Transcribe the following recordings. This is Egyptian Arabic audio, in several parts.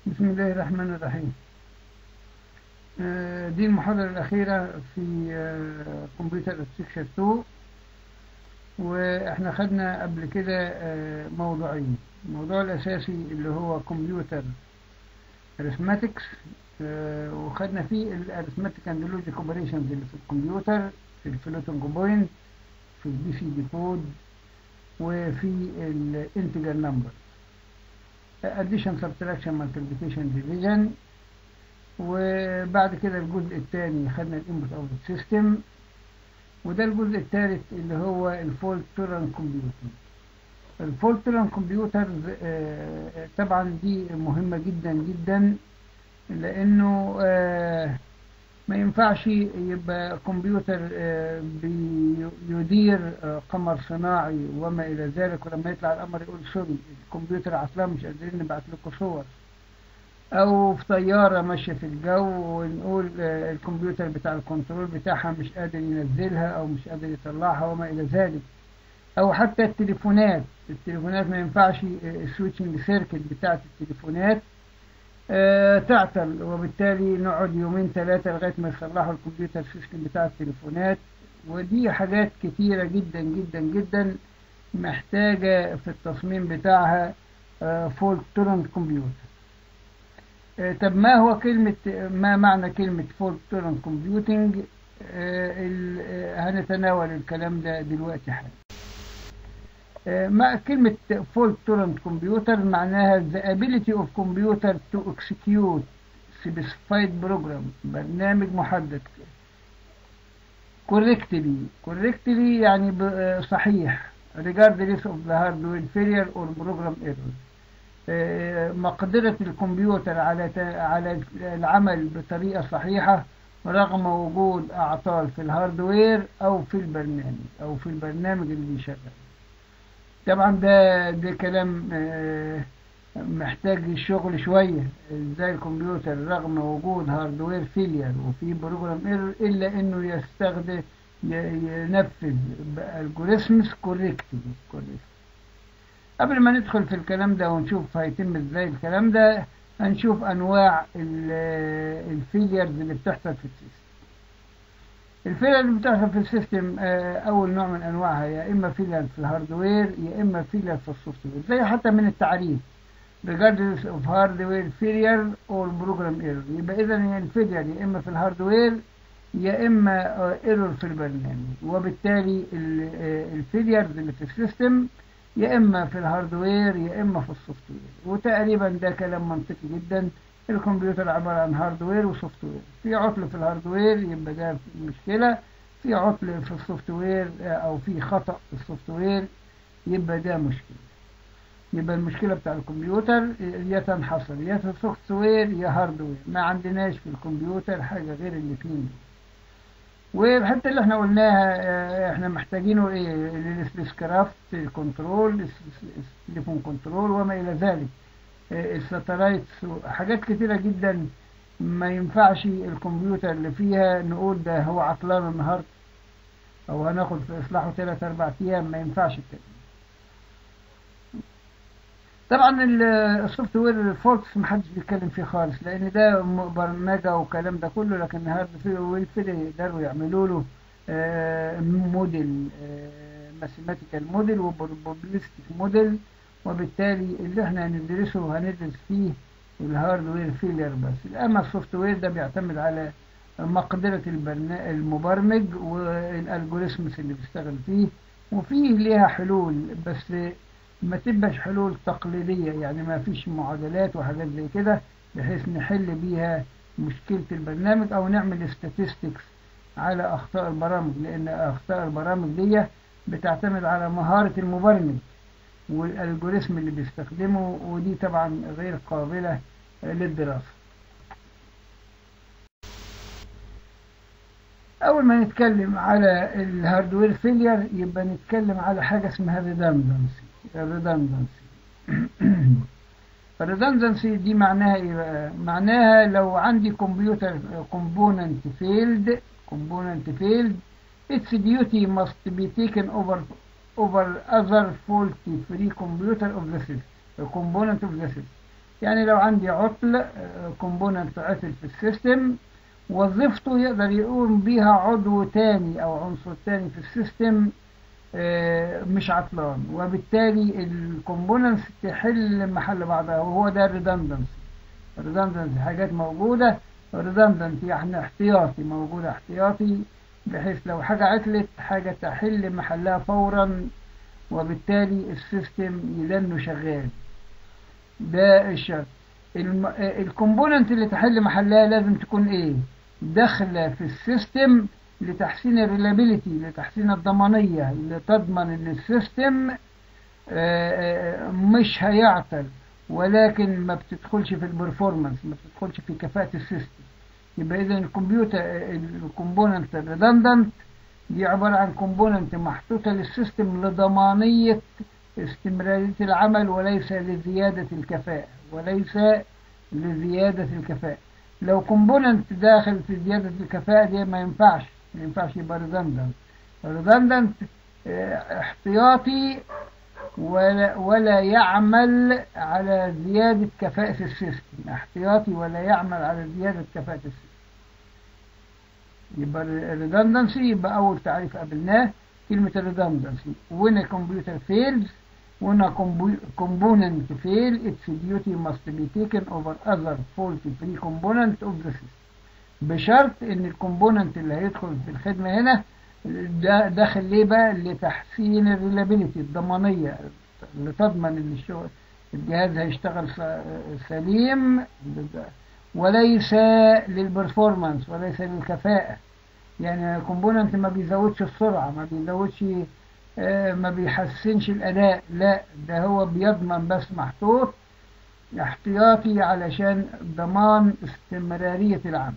بسم الله الرحمن الرحيم آه، دي المحاضرة الأخيرة في آه، كمبيوتر سيكشن 2 وإحنا خدنا قبل كده آه، موضوعين الموضوع الأساسي اللي هو كمبيوتر arithmetics وخدنا فيه الارثماتيك اند لوجيك اوبريشنز اللي في الكمبيوتر في الفلوتنج بوينت في البي سي دي كود وفي الانتجر نمبر addition subtraction multiplication division وبعد كده الجزء الثاني خدنا الانبوت اوتبوت سيستم وده الجزء الثالث اللي هو الفولت تورن كمبيوتر الفولت تورن كمبيوتر طبعا دي مهمة جدا جدا لانه آه ما ينفعش يبقى كمبيوتر آه بيدير آه قمر صناعي وما الى ذلك ولما يطلع القمر يقول سوري الكمبيوتر عطلان مش قادرين نبعت لكم صور او في طياره ماشيه في الجو ونقول الكمبيوتر بتاع الكنترول بتاعها مش قادر ينزلها او مش قادر يطلعها وما الى ذلك او حتى التليفونات التليفونات ما ينفعش السويتشنج سيركت بتاعت التليفونات آه تعطل وبالتالي نقعد يومين ثلاثة لغاية ما يصلحوا الكمبيوتر سيستم بتاع التليفونات ودي حاجات كتيرة جدا جدا جدا محتاجة في التصميم بتاعها آه فولت تورنت كمبيوتر آه طب ما هو كلمة ما معنى كلمة فولت تورنت كومبيوتنج هنتناول الكلام ده دلوقتي حالا مع كلمة fault tolerant computer معناها the ability of computer to execute specified program برنامج محدد correctly correctly يعني صحيح regardless of the hardware failure or program error مقدرة الكمبيوتر على على العمل بطريقة صحيحة رغم وجود أعطال في الهاردوير أو في البرنامج أو في البرنامج اللي بيشغل طبعا ده ده كلام محتاج شغل شوية ازاي الكمبيوتر رغم وجود هاردوير فيلير وفي بروجرام ايرور الا انه يستخدم ينفذ الجوريثمز كوريكتلي قبل ما ندخل في الكلام ده ونشوف هيتم ازاي الكلام ده هنشوف انواع الفيليرز اللي بتحصل في السيستم الفيلر اللي بتحصل في السيستم اول نوع من انواعها يا اما فيلر في الهاردوير يا اما فيلر في السوفت وير زي حتى من التعريف regardless of hardware failure or program error يبقى اذا الفيلر يا اما في الهاردوير يا اما ايرور في البرنامج وبالتالي الفيليرز اللي في السيستم يا اما في الهاردوير يا اما في السوفت وير وتقريبا ده كلام منطقي جدا الكمبيوتر عبارة عن هاردوير وسوفت وير في عطل في الهاردوير يبقى ده مشكلة في عطل في السوفت وير أو في خطأ في السوفت وير يبقى ده مشكلة يبقى المشكلة بتاع الكمبيوتر يا تنحصر يا في السوفت وير يا هاردوير ما عندناش في الكمبيوتر حاجة غير الاثنين وحتى اللي احنا قلناها احنا محتاجينه ايه للسبيس كرافت الكنترول التليفون كنترول وما الى ذلك الساتلايت حاجات كتيرة جدا ما ينفعش الكمبيوتر اللي فيها نقول ده هو عطلان النهاردة او هناخد في اصلاحه 3 4 ايام ما ينفعش الكلام طبعا السوفت وير فولتس محدش بيتكلم فيه خالص لان ده برمجه والكلام ده كله لكن الهارد وير يقدروا يعملوا له موديل ماثيماتيكال موديل وبروبابيلستيك موديل وبالتالي اللي احنا هندرسه هندرس فيه الهاردوير فيلير بس اما السوفت وير ده بيعتمد على مقدرة المبرمج والالجوريزمز اللي بيشتغل فيه وفيه ليها حلول بس ما تبقاش حلول تقليدية يعني ما فيش معادلات وحاجات زي كده بحيث نحل بيها مشكلة البرنامج او نعمل statistics على اخطاء البرامج لان اخطاء البرامج دي بتعتمد على مهارة المبرمج والالجوريزم اللي بيستخدمه ودي طبعا غير قابلة للدراسة اول ما نتكلم على الهاردوير فيلير يبقى نتكلم على حاجة اسمها redundancy redundancy الريدندنسي دي معناها ايه بقى معناها لو عندي كمبيوتر كومبوننت فيلد كومبوننت فيلد its duty must be taken over over other faulty free computer of the system a component of the system يعني لو عندي عطل كومبوننت عطل في السيستم وظيفته يقدر يقوم بيها عضو تاني او عنصر تاني في السيستم مش عطلان وبالتالي الكومبوننتس تحل محل بعضها وهو ده الريدندنسي الريدندنسي حاجات موجودة ريدندنت يعني احتياطي موجودة احتياطي بحيث لو حاجة عطلت حاجة تحل محلها فورا وبالتالي السيستم يدنه شغال ده الشرط الكومبوننت اللي تحل محلها لازم تكون ايه داخله في السيستم لتحسين الريلابيليتي لتحسين الضمانية اللي تضمن ان السيستم مش هيعطل ولكن ما بتدخلش في البرفورمانس ما بتدخلش في كفاءة السيستم يبقى اذا الكمبيوتر الكومبوننت الريدندنت دي عبارة عن كومبوننت محطوطة للسيستم لضمانية استمرارية العمل وليس لزيادة الكفاءة وليس لزيادة الكفاءة لو كومبوننت داخل في زيادة الكفاءة دي ما ينفعش ما ينفعش يبقى ريدندنت ريدندنت احتياطي ولا, ولا يعمل على زيادة كفاءة السيستم احتياطي ولا يعمل على زيادة كفاءة السيستم يبقى redundancy يبقى أول تعريف قابلناه كلمة redundancy when a computer fails when a component fail its duty must be taken over other faulty free component of the system بشرط ان الكومبوننت اللي هيدخل في الخدمة هنا ده داخل ليه بقى لتحسين الريلابيليتي الضمانية اللي تضمن ان الشغل الجهاز هيشتغل سليم وليس للبرفورمانس وليس للكفاءة يعني الكومبوننت ما بيزودش السرعة ما بيزودش ما بيحسنش الأداء لا ده هو بيضمن بس محطوط احتياطي علشان ضمان استمرارية العمل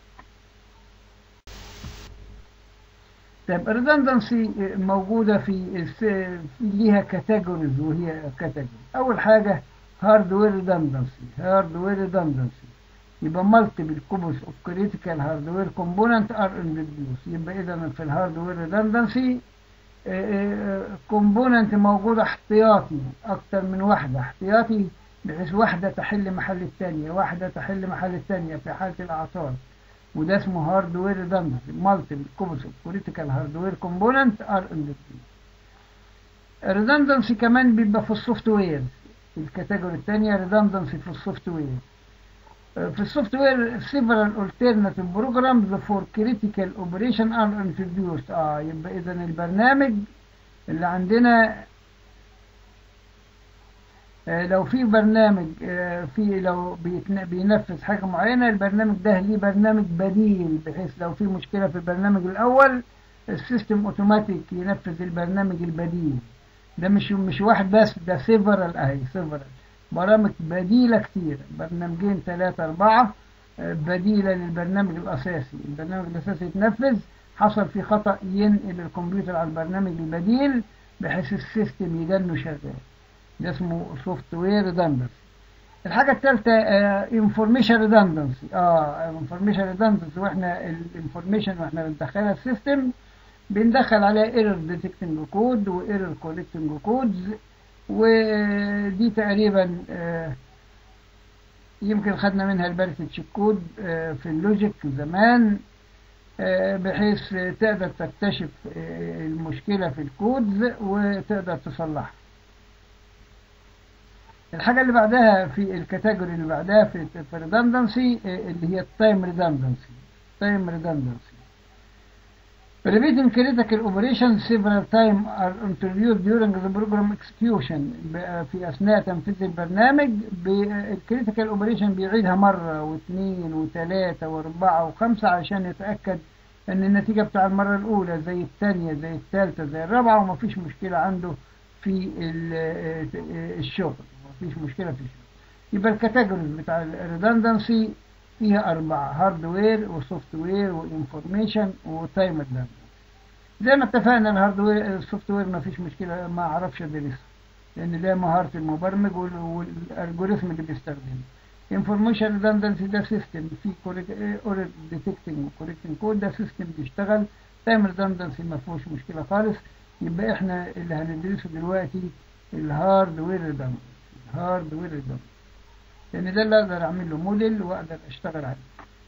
طيب الريدندنسي موجودة في ليها كاتيجوريز وهي كاتيجوري أول حاجة هاردوير ريدندنسي هاردوير ريدندنسي يبقى مالتيبل كوبس اوف كريتيكال هاردوير كومبوننت ار انتروديوس يبقى اذا في الهاردوير ريدندنسي كومبوننت موجودة احتياطي اكتر من واحدة احتياطي بحيث واحدة تحل محل الثانية واحدة تحل محل الثانية في حالة الاعطال وده اسمه هاردوير ريدندنسي مالتيبل كوبس اوف كريتيكال هاردوير كومبوننت ار انتروديوس الريدندنسي كمان بيبقى في السوفت وير الكاتيجوري الثانية ريدندنسي في السوفت وير في السوفت وير several alternative programs for critical operation are introduced اه يبقى اذا البرنامج اللي عندنا آه لو في برنامج آه في لو بينفذ حاجة معينة البرنامج ده ليه برنامج بديل بحيث لو في مشكلة في البرنامج الأول السيستم اوتوماتيك ينفذ البرنامج البديل ده مش مش واحد بس ده several اهي several برامج بديلة كتير برنامجين ثلاثة أربعة بديلة للبرنامج الأساسي البرنامج الأساسي يتنفذ حصل في خطأ ينقل الكمبيوتر على البرنامج البديل بحيث السيستم يدنه شغال ده اسمه سوفت وير ريدندنسي الحاجة الثالثة انفورميشن ريدندنسي اه انفورميشن ريدندنسي واحنا الانفورميشن واحنا بندخلها السيستم بندخل عليها ايرور ديتكتنج كود وايرور كولكتنج كودز ودي تقريبا يمكن خدنا منها البارتج كود في اللوجيك زمان بحيث تقدر تكتشف المشكلة في الكودز وتقدر تصلحها الحاجة اللي بعدها في الكاتيجوري اللي بعدها في redundancy اللي هي التايم redundancy time redundancy Repeating critical operations several times are introduced during the program execution في أثناء تنفيذ البرنامج الكريتيكال اوبريشن بيعيدها مرة واثنين وثلاثة واربعة وخمسة عشان يتأكد ان النتيجة بتاع المرة الأولى زي الثانية زي الثالثة زي الرابعة ومفيش مشكلة عنده في الشغل مفيش مشكلة في الشغل يبقى الكاتيجوريز بتاع الريدندنسي فيها أربعة هاردوير وسوفت وير وانفورميشن وتايم ريدندنسي زي ما اتفقنا الهاردوير السوفت وير ما فيش مشكلة ما اعرفش ادرسه لان ده مهارة المبرمج والالجوريثم اللي بيستخدمه انفورميشن ريدندنسي ده سيستم في اوريد ديتكتنج وكوريكتنج كود ده سيستم بيشتغل تايم ريدندنسي ما فيهوش مشكلة خالص يبقى احنا اللي هندرسه دلوقتي الهاردوير ريدندنسي الهاردوير ريدندنسي لأن ده اللي أقدر أعمل له موديل وأقدر أشتغل عليه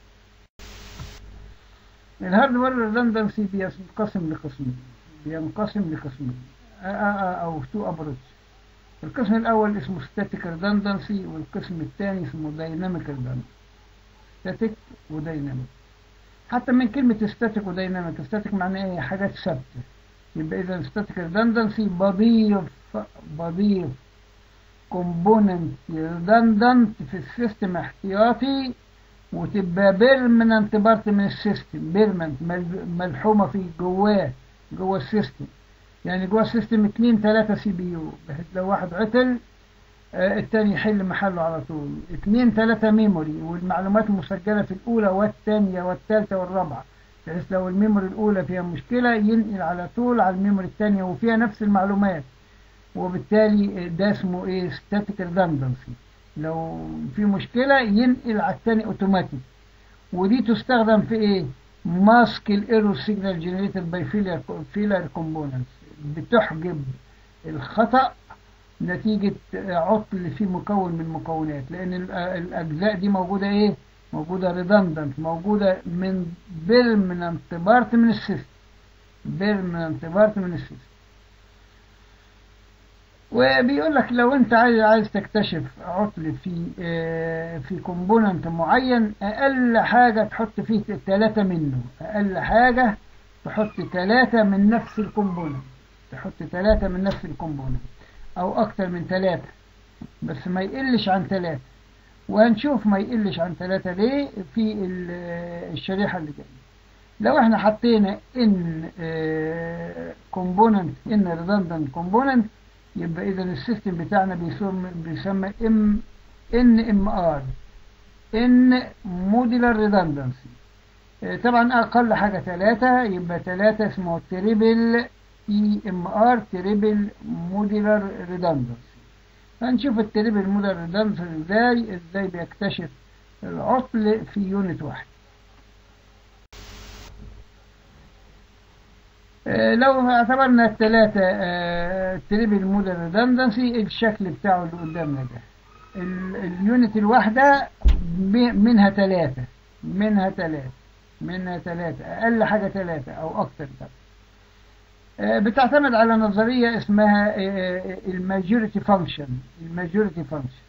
الهاردوير ريدندنسي بينقسم لقسمين بينقسم لقسمين أو تو أبروتش القسم الأول اسمه static redundancy والقسم الثاني اسمه dynamic redundancy static وديناميك حتى من كلمة static وديناميك static معناه ايه حاجات ثابتة يبقى إذا static redundancy بضيف بضيف component redundant في السيستم احتياطي وتبقى بيرمننت بارت من السيستم بيرمننت ملحومة في جواه جوه السيستم يعني جوه السيستم اتنين تلاتة سي بي يو بحيث لو واحد عطل آه التاني يحل محله على طول اتنين تلاتة ميموري والمعلومات مسجلة في الأولى والثانية والثالثة والرابعة بحيث لو الميموري الأولى فيها مشكلة ينقل على طول على الميموري الثانية وفيها نفس المعلومات وبالتالي ده اسمه ايه static redundancy لو في مشكلة ينقل على الثاني اوتوماتيك ودي تستخدم في ايه ماسك الايرور سيجنال جنريتد باي فيلر كومبوننتس بتحجب الخطأ نتيجة عطل في مكون من مكونات لأن الأجزاء دي موجودة إيه؟ موجودة redundant موجودة من permanent بارت من السيستم permanent بارت من السيستم وبيقول لك لو انت عايز عايز تكتشف عطل في في كومبوننت معين اقل حاجه تحط فيه ثلاثه منه اقل حاجه تحط ثلاثه من نفس الكومبوننت تحط ثلاثه من نفس الكومبوننت او اكتر من ثلاثه بس ما يقلش عن ثلاثه وهنشوف ما يقلش عن ثلاثه ليه في الشريحه اللي جايه لو احنا حطينا ان كومبوننت ان ريدندنت كومبوننت يبقى اذا السيستم بتاعنا بيسمى بيسمى ام ان ام ار ان موديلر ريدندنسي طبعا اقل حاجه ثلاثة يبقى ثلاثة اسمه تريبل اي ام ار تريبل موديلر ريدندنسي هنشوف التريبل موديلر ريدندنسي ازاي ازاي بيكتشف العطل في يونت واحد لو اعتبرنا الثلاثة تريبل موديل ريدندنسي الشكل بتاعه اللي قدامنا ده اليونت الواحدة منها ثلاثة منها ثلاثة منها ثلاثة أقل حاجة ثلاثة أو أكثر طبعا بتعتمد على نظرية اسمها الماجوريتي فانكشن الماجوريتي فانكشن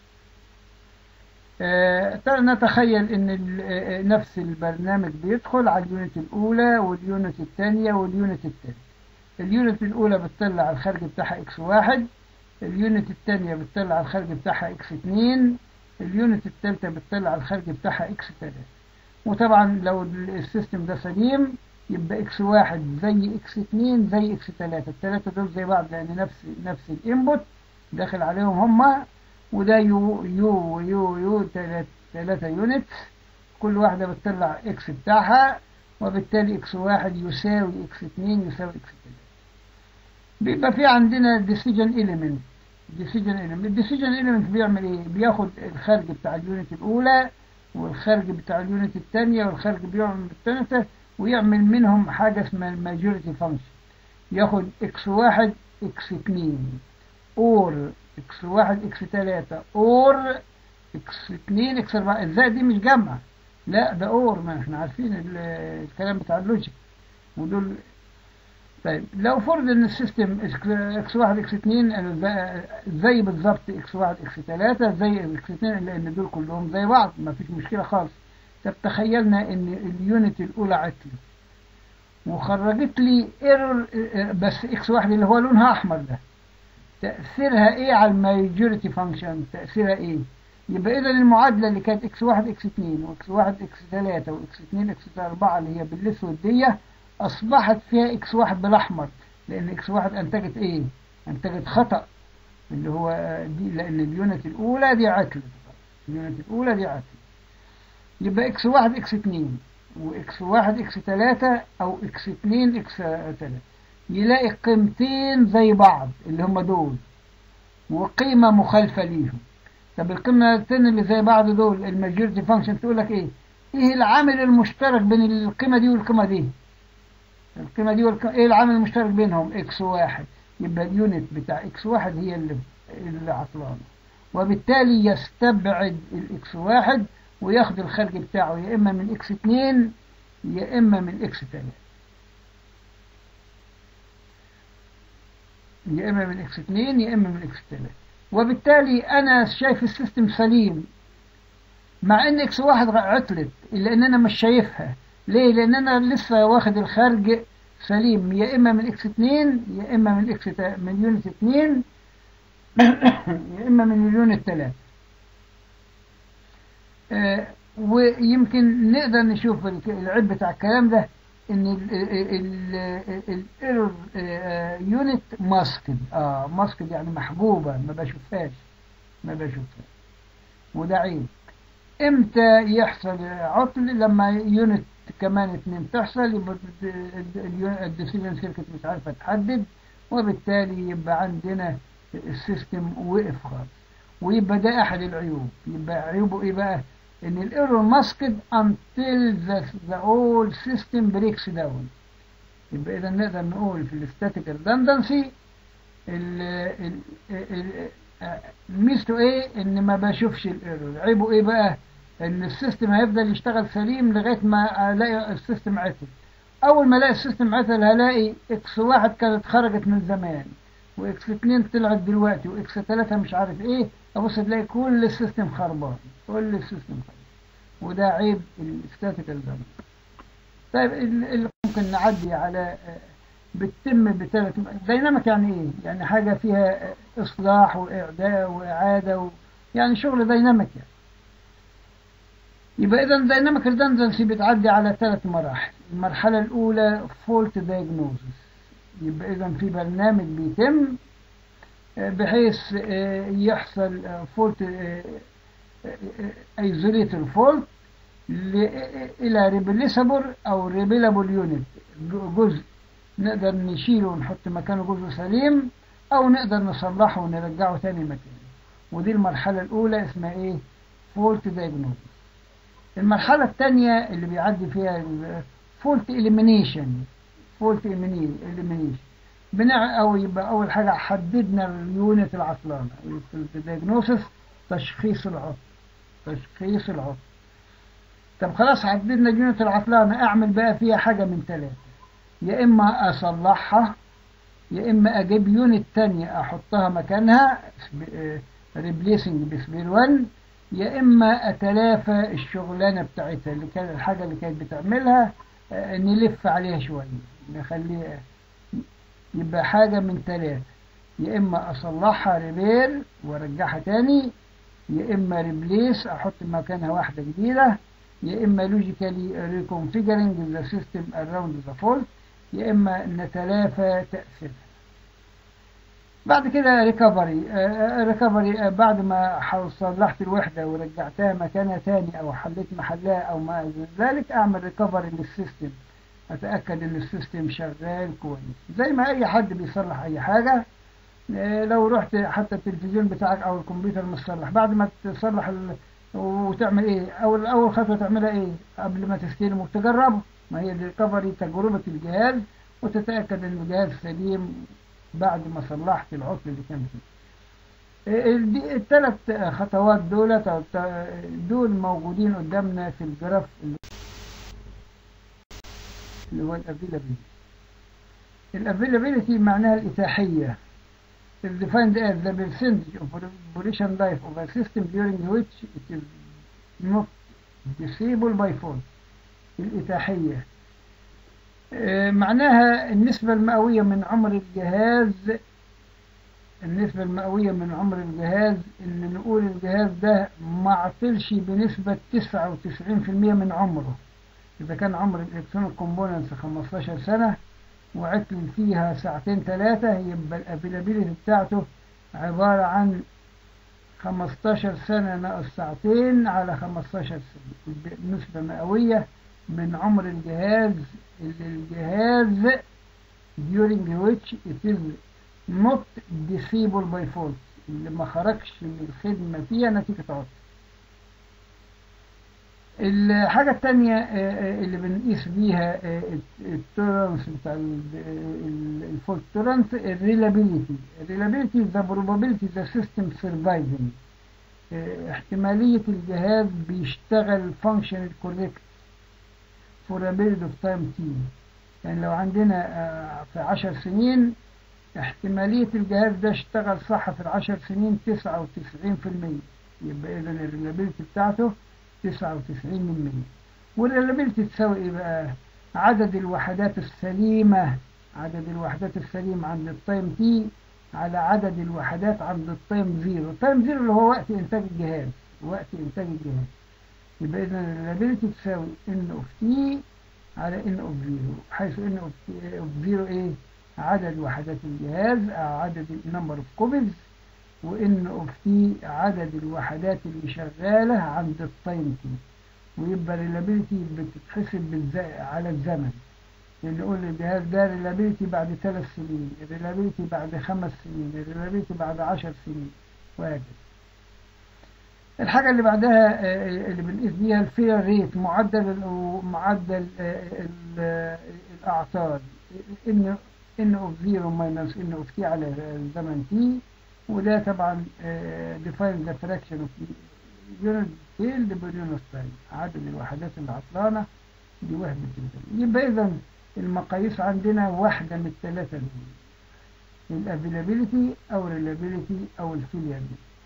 نتخيل ان نفس البرنامج بيدخل على اليونت الاولى واليونت الثانية واليونت الثالث اليونت الاولى بتطلع الخارج بتاعها اكس واحد اليونت الثانية بتطلع الخارج بتاعها اكس اتنين اليونت الثالثة بتطلع الخارج بتاعها اكس تلاتة وطبعا لو السيستم ده سليم يبقى اكس واحد زي اكس اتنين زي اكس تلاتة التلاتة دول زي بعض لان نفس نفس الانبوت داخل عليهم هما وده يو يو يو يو ثلاثة يونت كل واحدة بتطلع اكس بتاعها وبالتالي اكس واحد يساوي اكس اتنين يساوي اكس تلاتة بيبقى في عندنا decision element decision element decision element بيعمل ايه بياخد الخارج بتاع اليونت الاولى والخارج بتاع اليونت الثانية والخارج بيعمل الثالثة ويعمل منهم حاجة اسمها الماجوريتي فانكشن ياخد اكس واحد اكس اتنين اور اكس واحد اكس تلاتة اور اكس اتنين اكس اربعة ازاي دي مش جمع لا ده اور ما احنا عارفين الكلام بتاع اللوجيك ودول طيب لو فرض ان السيستم اكس واحد اكس اتنين زي بالظبط اكس واحد اكس تلاتة زي اكس اتنين لان دول كلهم زي بعض ما فيش مشكلة خالص طب تخيلنا ان اليونت الاولى عطلت وخرجت لي ايرور بس اكس واحد اللي هو لونها احمر ده تأثيرها ايه على الماجوريتي فانكشن تأثيرها ايه يبقى اذا المعادلة اللي كانت اكس واحد اكس اتنين واكس واحد اكس تلاتة واكس اتنين اكس اربعة اللي هي بالاسود دي اصبحت فيها اكس واحد بالاحمر لان اكس واحد انتجت ايه انتجت خطأ اللي هو دي لان اليونت الاولى دي عطلت اليونت الاولى دي عطلت يبقى اكس واحد اكس اتنين واكس واحد اكس تلاتة او اكس اتنين اكس تلاتة يلاقي قيمتين زي بعض اللي هم دول وقيمة مخالفة ليهم طب القيمتين اللي زي بعض دول الماجوريتي فانكشن تقول لك ايه ايه العامل المشترك بين القيمة دي والقيمة دي القيمة دي والقيمة ايه العامل المشترك بينهم اكس واحد يبقى اليونت بتاع اكس واحد هي اللي اللي عطلانة وبالتالي يستبعد الاكس واحد وياخد الخارج بتاعه يا اما من اكس اتنين يا اما من اكس تلاتة يا اما من اكس اتنين يا اما من اكس تلاتة وبالتالي انا شايف السيستم سليم مع ان اكس واحد عطلت الا ان انا مش شايفها ليه لان انا لسه واخد الخارج سليم يا اما من اكس اتنين يا اما من اكس تا... من يونت اتنين يا اما من اليونت تلاتة آه ويمكن نقدر نشوف العيب بتاع الكلام ده ان الايرور يونت ماسكد اه ماسكد يعني محبوبه ما بشوفهاش ما بشوفهاش وده عيب امتى يحصل عطل لما يونت كمان اتنين تحصل يبقى الديسيجن سيركت مش عارفه تحدد وبالتالي يبقى عندنا السيستم وقف خالص ويبقى ده احد العيوب يبقى عيوبه ايه بقى ان الايرور ماسكد until the, the whole system breaks down يبقى اذا نقدر نقول في الستاتيك redundancy ميزته ايه ان ما بشوفش الايرور عيبه ايه بقى ان السيستم هيفضل يشتغل سليم لغايه ما الاقي السيستم عطل اول ما الاقي السيستم عطل هلاقي اكس واحد كانت خرجت من زمان واكس اتنين طلعت دلوقتي واكس تلاتة مش عارف ايه ابص تلاقي كل السيستم خربان كل السيستم خربان وده عيب الستاتيكال داتا طيب اللي ممكن نعدي على بتتم بثلاث دايناميك يعني ايه يعني حاجه فيها اصلاح واعداء واعاده و... يعني شغل دايناميك يعني يبقى اذا دايناميك ريدندنسي بتعدي على ثلاث مراحل المرحله الاولى فولت دايجنوزس يبقى اذا في برنامج بيتم بحيث يحصل فولت ايزوليت الفولت الى ريبليسابل او ريبيلابل يونت جزء نقدر نشيله ونحط مكانه جزء سليم او نقدر نصلحه ونرجعه تاني مكانه ودي المرحله الاولى اسمها ايه فولت دايجنوز المرحله الثانيه اللي بيعدي فيها فولت اليمينيشن فولت اليمينيشن بنع او يبقى اول حاجه حددنا اليونت العطلانه في الدايجنوسيس تشخيص العطل تشخيص العطل طب خلاص حددنا اليونت العطلانه اعمل بقى فيها حاجه من ثلاثه يا اما اصلحها يا اما اجيب يونت تانية احطها مكانها ريبليسنج بسبير 1 يا اما اتلافى الشغلانه بتاعتها اللي كان الحاجه اللي كانت بتعملها نلف عليها شويه نخليها يبقى حاجه من ثلاثه يا اما اصلحها ريبير وارجعها تاني يا اما ريبليس احط مكانها واحده جديده يا اما لوجيكالي ريكونفيجرنج ذا سيستم اراوند ذا فولت يا اما نتلافى تاثيرها بعد كده ريكفري ريكفري بعد ما صلحت الوحده ورجعتها مكانها تاني او حليت محلها او ما ذلك اعمل ريكفري للسيستم اتاكد ان السيستم شغال كويس زي ما اي حد بيصلح اي حاجه لو رحت حتى التلفزيون بتاعك او الكمبيوتر مصلح بعد ما تصلح ال... وتعمل ايه اول اول خطوه تعملها ايه قبل ما تستلم وتجربه ما هي الريكفري تجربه الجهاز وتتاكد ان الجهاز سليم بعد ما صلحت العطل اللي كان فيه الثلاث خطوات دول دول موجودين قدامنا في الجراف اللي هو الافيلابيلتي الافيلابيلتي معناها الاتاحيه is defined as the percentage of operation life of a system during which it is not disabled by fault الإتاحية معناها النسبة المئوية من عمر الجهاز النسبة المئوية من عمر الجهاز إن نقول الجهاز ده ما عطلش بنسبة 99% من عمره إذا كان عمر الإلكترونيك كومبوننتس 15 سنة وعطل فيها ساعتين ثلاثة يبقى الافيلابيلتي بتاعته عبارة عن 15 سنة ناقص ساعتين على 15 سنة نسبة مئوية من عمر الجهاز الجهاز during which it is not disabled by fault اللي ما خرجش من الخدمة فيها نتيجة عطل الحاجة التانية اللي بنقيس بيها التولرانس بتاع الفولت تولرانس الريلابيليتي الريلابيليتي is the probability the system surviving اه احتمالية الجهاز بيشتغل فانكشن كوريكت فور a period of time t يعني لو عندنا اه في عشر سنين احتمالية الجهاز ده اشتغل صح في العشر سنين تسعة وتسعين في المية يبقى إذا الريلابيلتي بتاعته تسعة وتسعين من مية والريلابيلتي تساوي إيه بقى؟ عدد الوحدات السليمة عدد الوحدات السليمة عند التايم تي على عدد الوحدات عند التايم زيرو التايم زيرو اللي هو وقت إنتاج الجهاز وقت إنتاج الجهاز يبقى إذا الريلابيلتي تساوي إن أوف تي على إن أوف زيرو حيث إن أوف زيرو إيه؟ عدد وحدات الجهاز أو عدد النمبر اوف كوبيز وإن أوف تي عدد الوحدات اللي شغالة عند التايم تي ويبقى ريلابيلتي بتتحسب بالز... على الزمن اللي يقول الجهاز ده ريلابيلتي بعد ثلاث سنين ريلابيلتي بعد خمس سنين ريلابيلتي بعد عشر سنين وهكذا الحاجة اللي بعدها اللي بنقيس بيها الفير ريت معدل معدل الأعطال إن ان اوف 0 ماينس ان اوف تي على زمن تي وده طبعا ديفاين ذا فراكشن اوف يونت فيلد باليونت تايم عدد الوحدات اللي عطلانه دي وحده الزمن يبقى اذا المقاييس عندنا واحده من الثلاثه دول الافيلابيلتي او الريلابيلتي او الفيلير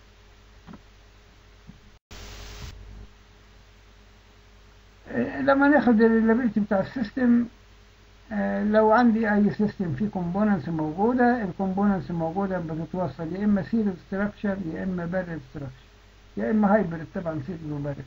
لما ناخد الريلابيلتي بتاع السيستم لو عندي اي سيستم فيه كومبوننتس موجوده الكومبوننتس موجوده بتتوصل يا اما سيريز ستراكشر يا اما بارل ستراكشر يا اما هايبرد طبعا سيريز وبارل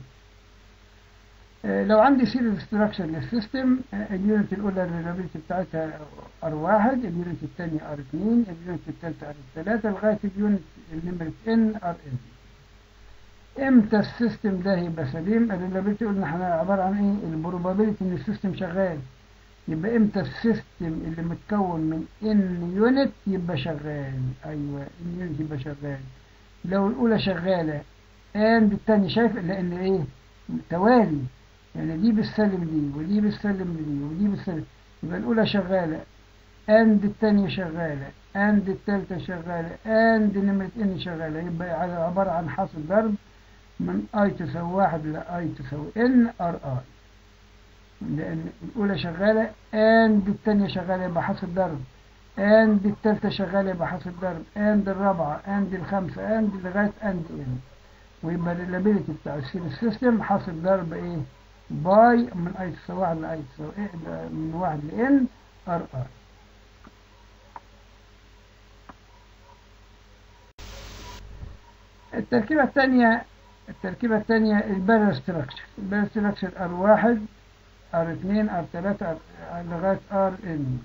لو عندي سيريز ستراكشر للسيستم اليونت الاولى الريلابيلتي بتاعتها ار واحد اليونت الثانيه ار اثنين اليونت الثالثه ار ثلاثه لغايه اليونت النمرة ان ار ان امتى السيستم ده يبقى سليم الريلابيلتي قلنا احنا عباره عن ايه البروبابيلتي ان السيستم شغال يبقى امتى السيستم اللي متكون من ان يونت يبقى شغال ايوه ان يونت يبقى شغال لو الاولى شغاله اند الثانيه شايف لان ايه توالي يعني دي بتسلم دي ودي بتسلم دي ودي بتسلم يبقى الاولى شغاله اند الثانيه شغاله اند الثالثه شغاله اند نمره ان شغاله يبقى عباره عن حاصل ضرب من اي تساوي واحد لاي تساوي ان ار اي لأن الأولى شغالة and الثانية شغالة يبقى حاصل ضرب and الثالثة شغالة يبقى حاصل ضرب and الرابعة and الخامسة and لغاية and n ويبقى الريلابيلتي بتاع السيريس سيستم حاصل ضرب ايه باي من اي تساوي واحد لاي تساوي ايه من واحد لان ار ار التركيبة الثانية التركيبة الثانية البارل ستراكشر البارل ستراكشر ار واحد ار اتنين ار تلاتة لغاية ار ان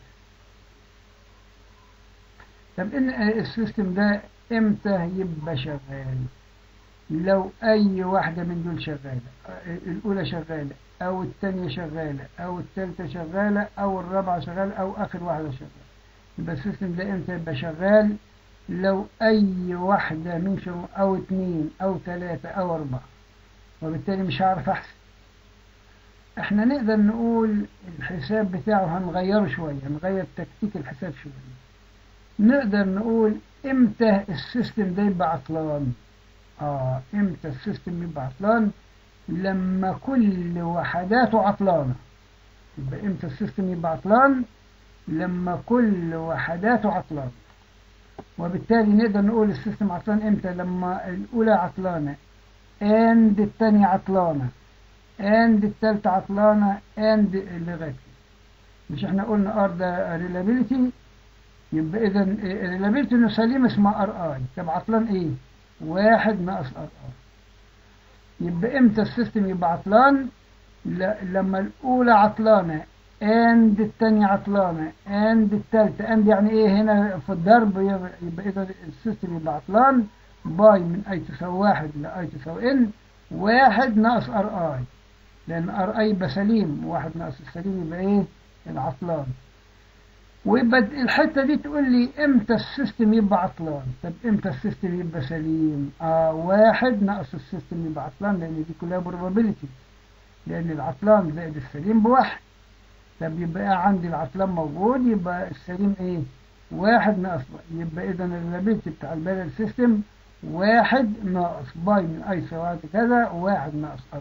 طب ان السيستم ده امتى يبقى شغال لو اي واحدة من دول شغالة الاولى شغالة او الثانية شغالة او الثالثة شغالة او الرابعة شغالة او اخر واحدة شغالة يبقى السيستم ده امتى يبقى شغال لو اي واحدة من شو او اتنين او تلاتة او اربعة وبالتالي مش هعرف احسب احنا نقدر نقول الحساب بتاعه هنغيره شوية نغير تكتيك الحساب شوية نقدر نقول امتى السيستم ده يبقى عطلان اه امتى السيستم يبقى عطلان لما كل وحداته عطلانة يبقى امتى السيستم يبقى عطلان لما كل وحداته عطلانة وبالتالي نقدر نقول السيستم عطلان امتى لما الاولى عطلانة اند الثانية عطلانة اند التالتة عطلانة اند لغاية مش احنا قلنا ار ده ريلابيلتي يبقى اذا ريلابيلتي انه سليم اسمها ار اي طب عطلان ايه واحد ناقص ار اي يبقى امتى السيستم يبقى عطلان لما الاولى عطلانة اند التانية عطلانة اند التالتة اند يعني ايه هنا في الضرب يبقى اذا السيستم يبقى عطلان باي من اي تساوي واحد لاي تساوي ان واحد ناقص ار اي لان ار اي يبقى سليم واحد ناقص السليم يبقى ايه العطلان ويبقى الحتة دي تقول لي امتى السيستم يبقى عطلان طب امتى السيستم يبقى سليم اه واحد ناقص السيستم يبقى عطلان لان دي كلها probability لان العطلان زائد السليم بواحد طب يبقى عندي العطلان موجود يبقى السليم ايه واحد ناقص يبقى اذا الريلابيلتي بتاع البارل سيستم واحد ناقص باي من اي سواد كذا واحد ناقص ار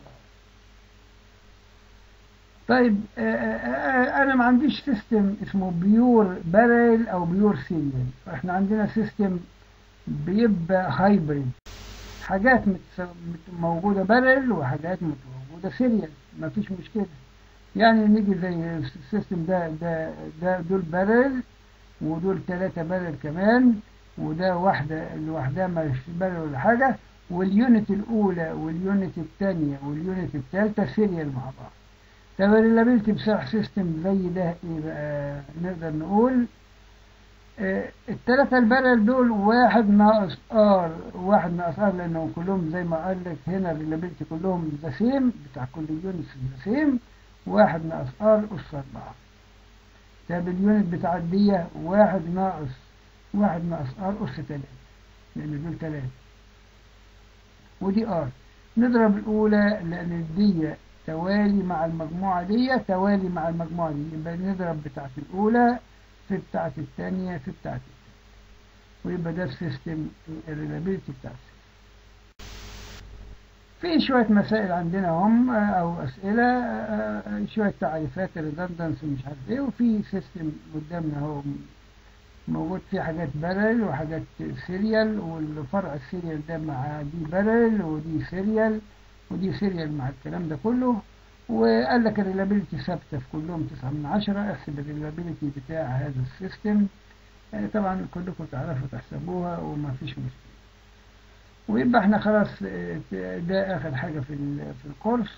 طيب آه، آه، انا ما عنديش سيستم اسمه بيور بارل او بيور سيريال احنا عندنا سيستم بيبقى هايبريد حاجات متس- مت- موجودة بارل وحاجات مت- موجودة سيريال ما فيش مشكلة يعني نيجي زي السيستم ده ده ده دول بارل ودول ثلاثة بارل كمان وده واحدة لوحدها مش بارل ولا حاجة واليونت الأولى واليونت الثانية واليونت الثالثة سيريال مع بعض طب الريلابيلتي بصح سيستم زي ده ايه بقى نقدر نقول آه، التلاتة البارل دول واحد ناقص ار واحد ناقص ار لانهم كلهم زي ما قال لك هنا الريلابيلتي كلهم ذا سيم بتاع كل يونت ذا سيم واحد ناقص ار اس اربعة طب اليونت بتاع الدية واحد ناقص واحد ناقص ار اس تلاتة لان دول تلاتة ودي ار نضرب الاولى لان الدية توالي مع المجموعة دي توالي مع المجموعة دي يبقى نضرب بتاعت الأولى في بتاعت الثانية في بتاعت الثالثة ويبقى ده السيستم الريلابيلتي بتاع السيستم في شوية مسائل عندنا هم آه، أو أسئلة آه، آه، شوية تعريفات redundancy مش عارف إيه وفي سيستم قدامنا هو موجود فيه حاجات بارل وحاجات سيريال والفرع السيريال ده مع دي بارل ودي سيريال ودي سيريال مع الكلام ده كله وقال لك الريلابيلتي ثابته في كلهم 9 من 10 احسب الريلابيلتي بتاع هذا السيستم آه، طبعا كلكم تعرفوا تحسبوها وما فيش مشكله ويبقى احنا خلاص آه، ده اخر حاجه في ال- في الكورس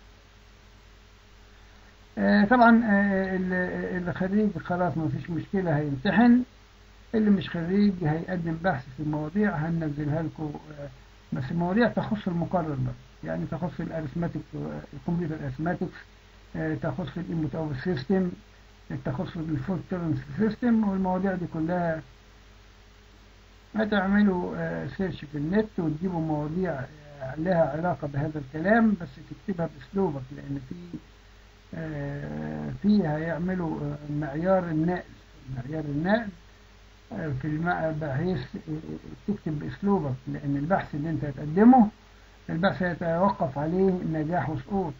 آه، طبعا آه، اللي اللي خريج خلاص ما فيش مشكله هيمتحن اللي مش خريج هيقدم بحث في المواضيع هننزلها لكم آه، بس المواضيع تخص المقرر بس يعني تخص الارثماتيك الكمبيوتر ارثماتكس تخص الانبوت اوت سيستم تخص الفولت تولرنس سيستم والمواضيع دي كلها هتعملوا سيرش في النت وتجيبوا مواضيع آه، لها علاقة بهذا الكلام بس تكتبها باسلوبك لان في آه، فيها يعملوا آه، معيار النقل معيار النقل آه، في الم- بحيث آه، تكتب باسلوبك لان البحث اللي انت هتقدمه البحث يتوقف عليه نجاح وسقوط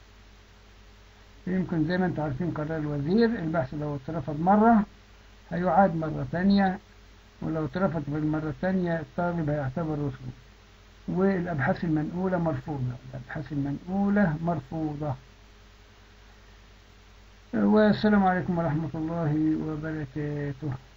يمكن زي ما انتم عارفين قرار الوزير البحث لو اترفض مرة هيعاد مرة تانية ولو اترفض في المرة التانية الطالب هيعتبر رسوب والأبحاث المنقولة مرفوضة الأبحاث المنقولة مرفوضة والسلام عليكم ورحمة الله وبركاته